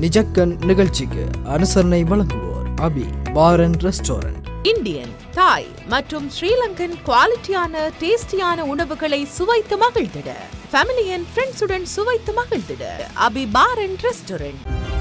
நிஜக்கன் நிகழ்ச்சிக்கு அனுசரணை வழங்குவோர் Abi bar and restaurant Indian Thai மற்றும் ஸ்ரீலங்கன் குவாலிட்டியான டேஸ்டியான உணவுகளை சுவைத்து மகிழ்ந்திட ஃபேமிலி அண்ட் ஃப்ரெண்ட்ஸுடன் சுவைத்து மகிழ்ந்திட அபி பார் அண்ட் ரெஸ்டாரண்ட்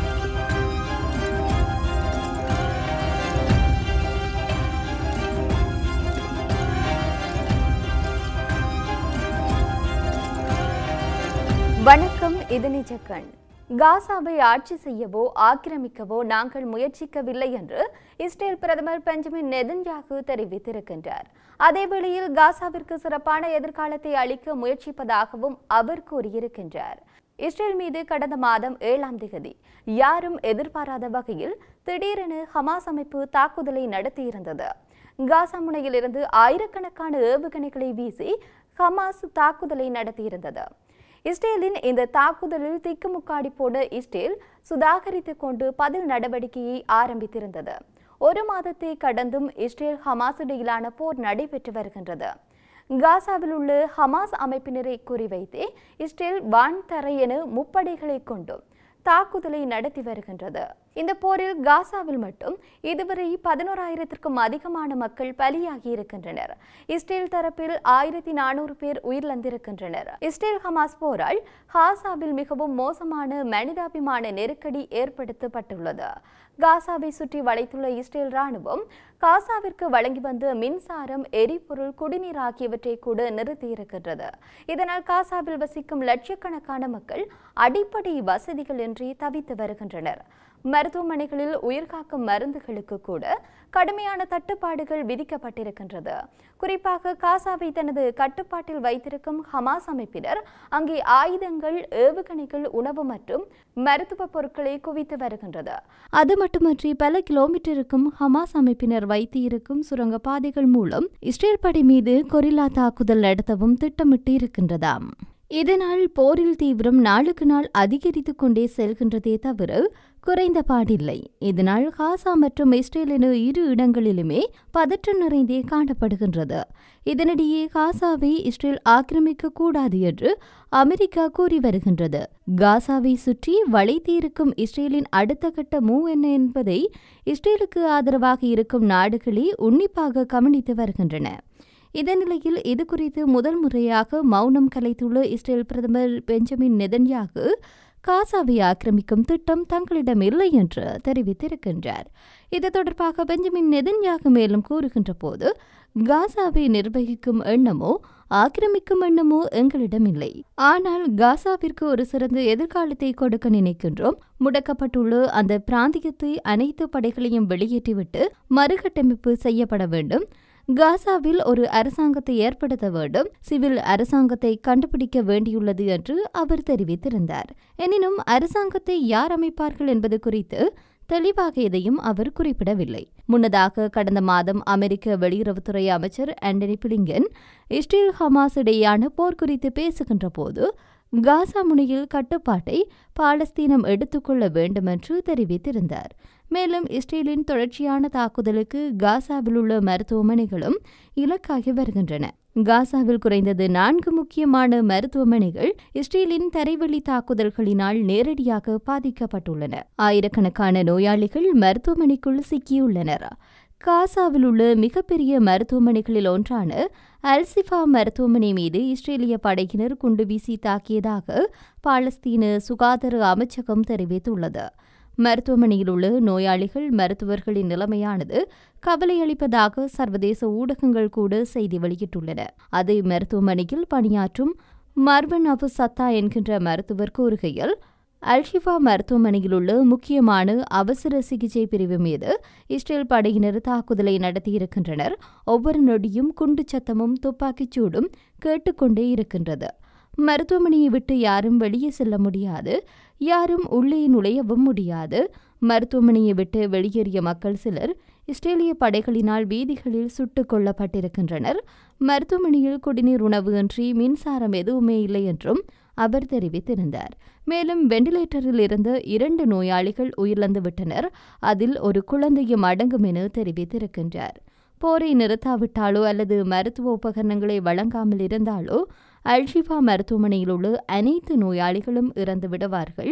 வணக்கம் இது நிஜக்கண் காசாவை ஆட்சி செய்யவோ ஆக்கிரமிக்கவோ நாங்கள் முயற்சிக்கவில்லை என்று இஸ்ரேல் பிரதமர் பெஞ்சமின் நெதன்யாகு தெரிவித்திருக்கின்றார் அதேவேளையில் காசாவிற்கு சிறப்பான எதிர்காலத்தை அளிக்க முயற்சிப்பதாகவும் அவர் கூறியிருக்கின்றார் இஸ்ரேல் மீது கடந்த மாதம் ஏழாம் தேதி யாரும் எதிர்பாராத வகையில் திடீரென ஹமாஸ் அமைப்பு தாக்குதலை நடத்தியிருந்தது காசா முனையிலிருந்து ஆயிரக்கணக்கான ஏவுகணைகளை வீசி ஹமாஸ் தாக்குதலை நடத்தியிருந்தது இஸ்ரேலின் இந்த தாக்குதலில் திக்குமுக்காடி போன இஸ்ரேல் சுதாகரித்துக் கொண்டு பதில் நடவடிக்கையை ஆரம்பித்திருந்தது ஒரு மாதத்தை கடந்தும் இஸ்ரேல் ஹமாஸ் இடையிலான போர் நடைபெற்று வருகின்றது காசாவில் உள்ள ஹமாஸ் அமைப்பினரை குறிவைத்தே இஸ்ரேல் வான் தரை என முப்படைகளை கொண்டும் தாக்குதலை நடத்தி வருகின்றது இந்த போரில் காசாவில் மட்டும் இதுவரை பதினோராயிரத்திற்கும் அதிகமான மக்கள் பலியாகி இருக்கின்றனர் இஸ்ரேல் தரப்பில் ஆயிரத்தி நானூறு பேர் உயிரிழந்திருக்கின்றனர் இஸ்ரேல் ஹமாஸ் போரால் காசாவில் மிகவும் மோசமான மனிதாபிமான நெருக்கடி ஏற்படுத்தப்பட்டுள்ளது காசாவை சுற்றி வளைத்துள்ள இஸ்ரேல் ராணுவம் காசாவிற்கு வழங்கி வந்த மின்சாரம் எரிபொருள் குடிநீர் ஆகியவற்றை கூட நிறுத்தியிருக்கின்றது இதனால் காசாவில் வசிக்கும் லட்சக்கணக்கான மக்கள் அடிப்படை வசதிகளின்றி தவித்து வருகின்றனர் மருத்துவமனைகளில் உயிர்காக்கும் மருந்துகளுக்கு கூட கடுமையான தட்டுப்பாடுகள் விதிக்கப்பட்டிருக்கின்றது குறிப்பாக காசாவை தனது கட்டுப்பாட்டில் வைத்திருக்கும் ஹமாஸ் அமைப்பினர் அங்கே ஆயுதங்கள் ஏவுகணைகள் உணவு மற்றும் மருத்துவ பொருட்களை குவித்து வருகின்றது அது மட்டுமன்றி பல கிலோமீட்டருக்கும் ஹமாஸ் அமைப்பினர் வைத்து இருக்கும் சுரங்க பாதைகள் மூலம் இஸ்ரேல் படை மீது கொரில்லா தாக்குதல் நடத்தவும் திட்டமிட்டு இருக்கின்றதாம் இதனால் போரில் தீவிரம் நாளுக்கு நாள் அதிகரித்துக் கொண்டே செல்கின்றதே தவிர குறைந்த பாடில்லை இதனால் காசா மற்றும் இஸ்ரேல் என இரு இடங்களிலுமே பதற்றம் நிறைந்தே காணப்படுகின்றது இதனிடையே காசாவை இஸ்ரேல் ஆக்கிரமிக்க கூடாது என்று அமெரிக்கா கூறி வருகின்றது காசாவை சுற்றி வளைத்திருக்கும் இஸ்ரேலின் அடுத்த கட்ட மூவ் என்ன என்பதை இஸ்ரேலுக்கு ஆதரவாக இருக்கும் நாடுகளே உன்னிப்பாக கவனித்து வருகின்றன இதனிலையில் இது குறித்து முதல் முறையாக மௌனம் கலைத்துள்ள இஸ்ரேல் பிரதமர் பெஞ்சமின் நெதன்யாகு காசாவை ஆக்கிரமிக்கும் திட்டம் தங்களிடம் இல்லை என்று தெரிவித்திருக்கின்றார் இது தொடர்பாக பெஞ்சமின் நெதன்யாகு மேலும் கூறுகின்ற போது காசாவை நிர்வகிக்கும் எண்ணமோ ஆக்கிரமிக்கும் எண்ணமோ எங்களிடம் இல்லை ஆனால் காசாவிற்கு ஒரு சிறந்த எதிர்காலத்தை கொடுக்க நினைக்கின்றோம் முடக்கப்பட்டுள்ள அந்த பிராந்தியத்தை அனைத்து படைகளையும் வெளியேற்றிவிட்டு மறுகட்டமைப்பு செய்யப்பட வேண்டும் காசாவில் ஒரு அரசாங்கத்தை ஏற்படுத்த வேண்டும் சிவில் அரசாங்கத்தை கண்டுபிடிக்க வேண்டியுள்ளது என்று அவர் தெரிவித்திருந்தார் எனினும் அரசாங்கத்தை யார் அமைப்பார்கள் என்பது குறித்து தெளிவாக எதையும் அவர் குறிப்பிடவில்லை முன்னதாக கடந்த மாதம் அமெரிக்க வெளியுறவுத்துறை அமைச்சர் ஆண்டனி பிளிங்கன் இஸ்ரேல் ஹமாஸ் இடையேயான போர் குறித்து பேசுகின்ற போது காசா முனையில் கட்டுப்பாட்டை பாலஸ்தீனம் எடுத்துக்கொள்ள வேண்டும் என்று தெரிவித்திருந்தார் மேலும் இஸ்ரேலின் தொடர்ச்சியான தாக்குதலுக்கு காசாவில் உள்ள மருத்துவமனைகளும் இலக்காகி வருகின்றன காசாவில் குறைந்தது நான்கு முக்கியமான மருத்துவமனைகள் இஸ்ரேலின் தரைவழி தாக்குதல்களினால் நேரடியாக பாதிக்கப்பட்டுள்ளன ஆயிரக்கணக்கான நோயாளிகள் மருத்துவமனைக்குள் சிக்கியுள்ளனர் காசாவில் உள்ள மிகப்பெரிய மருத்துவமனைகளில் ஒன்றான அல்சிஃபா மருத்துவமனை மீது இஸ்ரேலிய படையினர் குண்டு வீசி தாக்கியதாக பாலஸ்தீன சுகாதார அமைச்சகம் தெரிவித்துள்ளது மருத்துவமனையில் உள்ள நோயாளிகள் மருத்துவர்களின் நிலைமையானது கவலையளிப்பதாக சர்வதேச ஊடகங்கள் கூட செய்தி வெளியிட்டுள்ளன அதே மருத்துவமனையில் பணியாற்றும் மர்வன் அபு சத்தா என்கின்ற மருத்துவர் கூறுகையில் அல்ஷிஃபா மருத்துவமனையில் உள்ள முக்கியமான அவசர சிகிச்சை பிரிவு மீது இஸ்ரேல் படையினர் தாக்குதலை நடத்தியிருக்கின்றனர் ஒவ்வொரு நொடியும் குண்டு சத்தமும் துப்பாக்கிச் சூடும் கேட்டுக்கொண்டே இருக்கின்றது மருத்துவமனையை விட்டு யாரும் வெளியே செல்ல முடியாது யாரும் உள்ளே நுழையவும் முடியாது மருத்துவமனையை விட்டு வெளியேறிய மக்கள் சிலர் இஸ்ரேலிய படைகளினால் வீதிகளில் சுட்டுக் கொல்லப்பட்டிருக்கின்றனர் மருத்துவமனையில் குடிநீர் உணவு இன்றி மின்சாரம் எதுவுமே இல்லை என்றும் அவர் தெரிவித்திருந்தார் மேலும் வெண்டிலேட்டரில் இருந்த இரண்டு நோயாளிகள் உயிரிழந்து விட்டனர் அதில் ஒரு குழந்தையும் அடங்கும் என தெரிவித்திருக்கின்றார் போரை நிறுத்தாவிட்டாலோ அல்லது மருத்துவ உபகரணங்களை வழங்காமல் இருந்தாலோ அல்ஷிஃபா மருத்துவமனையில் உள்ள அனைத்து நோயாளிகளும் இறந்து விடுவார்கள்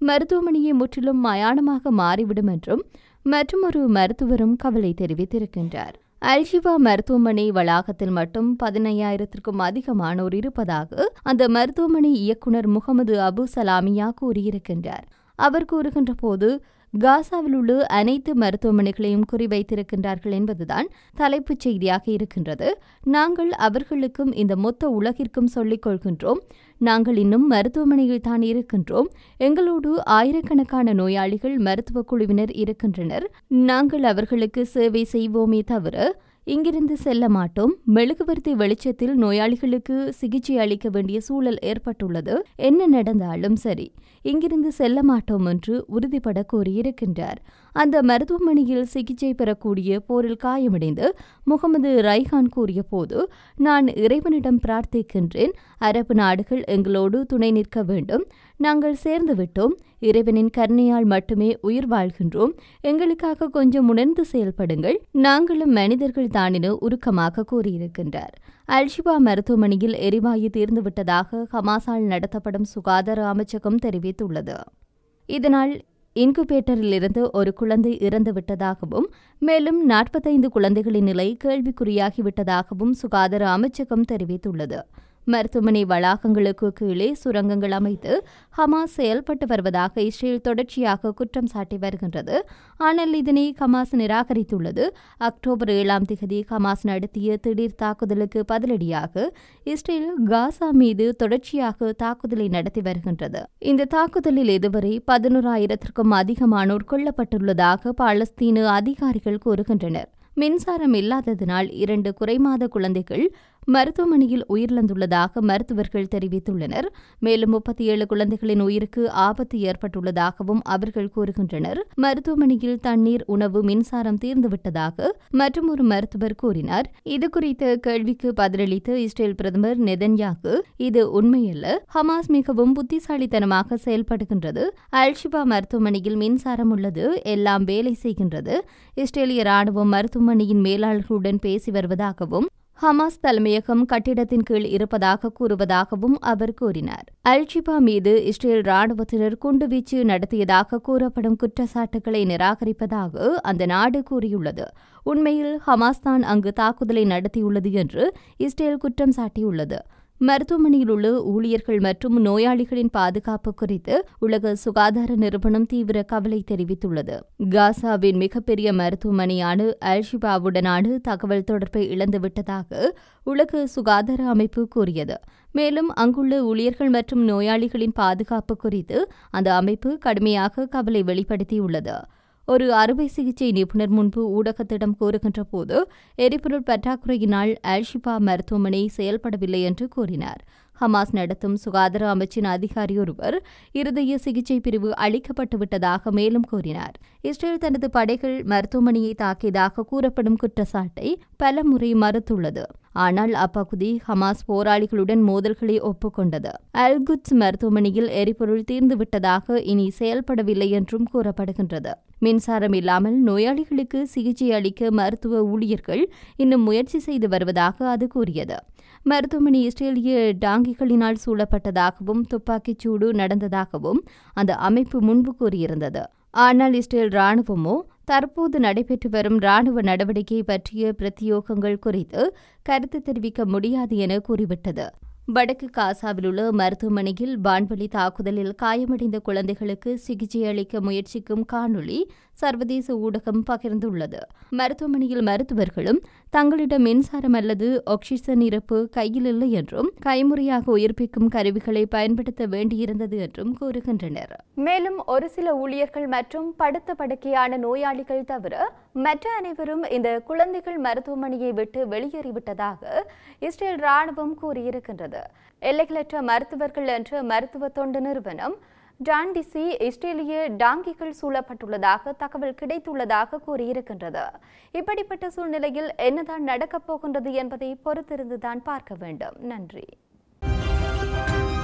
மருத்துவமனையை முற்றிலும் மயானமாக மாறிவிடும் என்றும் மற்றுமொரு மருத்துவரும் கவலை தெரிவித்திருக்கின்றார் அல்ஷிபா மருத்துவமனை வளாகத்தில் மட்டும் பதினையாயிரத்திற்கும் அதிகமானோர் இருப்பதாக அந்த மருத்துவமனை இயக்குனர் முகமது அபு சலாமியா கூறியிருக்கின்றார் அவர் கூறுகின்ற போது காசாவில் உள்ள அனைத்து மருத்துவமனைகளையும் குறிவைத்திருக்கின்றார்கள் என்பதுதான் தலைப்புச் செய்தியாக இருக்கின்றது நாங்கள் அவர்களுக்கும் இந்த மொத்த உலகிற்கும் சொல்லிக் கொள்கின்றோம் நாங்கள் இன்னும் மருத்துவமனையில் தான் இருக்கின்றோம் எங்களோடு ஆயிரக்கணக்கான நோயாளிகள் மருத்துவ குழுவினர் இருக்கின்றனர் நாங்கள் அவர்களுக்கு சேவை செய்வோமே தவிர இங்கிருந்து செல்ல மாட்டோம் மெழுகுவர்த்தி வெளிச்சத்தில் நோயாளிகளுக்கு சிகிச்சை அளிக்க வேண்டிய சூழல் ஏற்பட்டுள்ளது என்ன நடந்தாலும் சரி இங்கிருந்து செல்ல மாட்டோம் என்று உறுதிபட கூறியிருக்கின்றார் அந்த மருத்துவமனையில் சிகிச்சை பெறக்கூடிய போரில் காயமடைந்து முகமது ரைஹான் கூறிய போது நான் இறைவனிடம் பிரார்த்திக்கின்றேன் அரபு நாடுகள் எங்களோடு துணை நிற்க வேண்டும் நாங்கள் சேர்ந்து விட்டோம் இறைவனின் கருணையால் மட்டுமே உயிர் வாழ்கின்றோம் எங்களுக்காக கொஞ்சம் உணர்ந்து செயல்படுங்கள் நாங்களும் மனிதர்கள் தானென உருக்கமாக கூறியிருக்கின்றார் அல்ஷிபா மருத்துவமனையில் எரிவாயு தீர்ந்துவிட்டதாக ஹமாஸால் நடத்தப்படும் சுகாதார அமைச்சகம் தெரிவித்துள்ளது இதனால் இன்குபேட்டரிலிருந்து ஒரு குழந்தை இறந்து விட்டதாகவும் மேலும் நாற்பத்தைந்து குழந்தைகளின் நிலை கேள்விக்குறியாகிவிட்டதாகவும் சுகாதார அமைச்சகம் தெரிவித்துள்ளது மருத்துவமனை வளாகங்களுக்கு கீழே சுரங்கங்கள் அமைத்து ஹமாஸ் செயல்பட்டு வருவதாக இஸ்ரேல் தொடர்ச்சியாக குற்றம் சாட்டி வருகின்றது ஆனால் இதனை ஹமாஸ் நிராகரித்துள்ளது அக்டோபர் ஏழாம் திகதி ஹமாஸ் நடத்திய திடீர் தாக்குதலுக்கு பதிலடியாக இஸ்ரேல் காசா மீது தொடர்ச்சியாக தாக்குதலை நடத்தி வருகின்றது இந்த தாக்குதலில் இதுவரை பதினோராயிரத்திற்கும் அதிகமானோர் கொல்லப்பட்டுள்ளதாக பாலஸ்தீன அதிகாரிகள் கூறுகின்றனர் மின்சாரம் இல்லாததினால் இரண்டு குறைமாத குழந்தைகள் மருத்துவமனையில் உயிரிழந்துள்ளதாக மருத்துவர்கள் தெரிவித்துள்ளனர் மேலும் முப்பத்தி ஏழு குழந்தைகளின் உயிருக்கு ஆபத்து ஏற்பட்டுள்ளதாகவும் அவர்கள் கூறுகின்றனர் மருத்துவமனையில் தண்ணீர் உணவு மின்சாரம் தீர்ந்துவிட்டதாக மற்றொரு மருத்துவர் கூறினார் இது குறித்த கேள்விக்கு பதிலளித்த இஸ்ரேல் பிரதமர் நெதன்யாகு இது உண்மையல்ல ஹமாஸ் மிகவும் புத்திசாலித்தனமாக செயல்படுகின்றது அல்ஷிபா மருத்துவமனையில் மின்சாரம் உள்ளது எல்லாம் வேலை செய்கின்றது இஸ்ரேலிய ராணுவம் மருத்துவமனையின் மேலாளர்களுடன் பேசி வருவதாகவும் ஹமாஸ் தலைமையகம் கட்டிடத்தின் கீழ் இருப்பதாக கூறுவதாகவும் அவர் கூறினார் அல்ஷிபா மீது இஸ்ரேல் ராணுவத்தினர் குண்டுவீச்சு நடத்தியதாக கூறப்படும் குற்றச்சாட்டுகளை நிராகரிப்பதாக அந்த நாடு கூறியுள்ளது உண்மையில் ஹமாஸ் தான் அங்கு தாக்குதலை நடத்தியுள்ளது என்று இஸ்ரேல் குற்றம் சாட்டியுள்ளது மருத்துவமனையில் உள்ள ஊழியர்கள் மற்றும் நோயாளிகளின் பாதுகாப்பு குறித்து உலக சுகாதார நிறுவனம் தீவிர கவலை தெரிவித்துள்ளது காசாவின் மிகப்பெரிய மருத்துவமனையான அல்ஷிபாவுடனான தகவல் தொடர்பை இழந்துவிட்டதாக உலக சுகாதார அமைப்பு கூறியது மேலும் அங்குள்ள ஊழியர்கள் மற்றும் நோயாளிகளின் பாதுகாப்பு குறித்து அந்த அமைப்பு கடுமையாக கவலை வெளிப்படுத்தியுள்ளது ஒரு அறுவை சிகிச்சை நிபுணர் முன்பு ஊடகத்திடம் கூறுகின்ற போது எரிபொருள் பற்றாக்குறையினால் அல்ஷிபா மருத்துவமனை செயல்படவில்லை என்று கூறினார் ஹமாஸ் நடத்தும் சுகாதார அமைச்சின் அதிகாரி ஒருவர் இருதய சிகிச்சை பிரிவு அளிக்கப்பட்டு விட்டதாக மேலும் கூறினார் இஸ்ரேல் தனது படைகள் மருத்துவமனையை தாக்கியதாக கூறப்படும் குற்றச்சாட்டை பல முறை மறுத்துள்ளது ஆனால் அப்பகுதி ஹமாஸ் போராளிகளுடன் மோதல்களை ஒப்புக்கொண்டது அல்குட்ஸ் மருத்துவமனையில் எரிபொருள் தீர்ந்துவிட்டதாக இனி செயல்படவில்லை என்றும் கூறப்படுகின்றது மின்சாரம் இல்லாமல் நோயாளிகளுக்கு சிகிச்சை அளிக்க மருத்துவ ஊழியர்கள் இன்னும் முயற்சி செய்து வருவதாக அது கூறியது மருத்துவமனை இஸ்ரேலிய டாங்கிகளினால் சூழப்பட்டதாகவும் துப்பாக்கிச் சூடு நடந்ததாகவும் அந்த அமைப்பு முன்பு கூறியிருந்தது ஆனால் இஸ்ரேல் ராணுவமோ தற்போது நடைபெற்று வரும் ராணுவ நடவடிக்கை பற்றிய பிரத்தியோகங்கள் குறித்து கருத்து தெரிவிக்க முடியாது என கூறிவிட்டது வடக்கு காசாவில் உள்ள மருத்துவமனையில் வான்வழி தாக்குதலில் காயமடைந்த குழந்தைகளுக்கு சிகிச்சை அளிக்க முயற்சிக்கும் காணொளி சர்வதேச ஊடகம் பகிர்ந்துள்ளது மருத்துவமனையில் மருத்துவர்களும் தங்களிடம் மின்சாரம் அல்லது ஆக்சிஜன் இருப்பு கையில் இல்லை என்றும் கைமுறையாக உயிர்ப்பிக்கும் கருவிகளை பயன்படுத்த வேண்டியிருந்தது என்றும் கூறுகின்றனர் மேலும் ஒரு சில ஊழியர்கள் மற்றும் படுத்த படுக்கையான நோயாளிகள் தவிர மற்ற அனைவரும் இந்த குழந்தைகள் மருத்துவமனையை விட்டு வெளியேறிவிட்டதாக இஸ்ரேல் ராணுவம் கூறியிருக்கின்றது எல்லைகளற்ற மருத்துவர்கள் என்ற மருத்துவ தொண்டு நிறுவனம் டாண்டிசி இஸ்ரேலிய டாங்கிகள் சூழப்பட்டுள்ளதாக தகவல் கிடைத்துள்ளதாக கூறியிருக்கின்றது இப்படிப்பட்ட சூழ்நிலையில் என்னதான் நடக்கப் போகின்றது என்பதை பொறுத்திருந்துதான் பார்க்க வேண்டும் நன்றி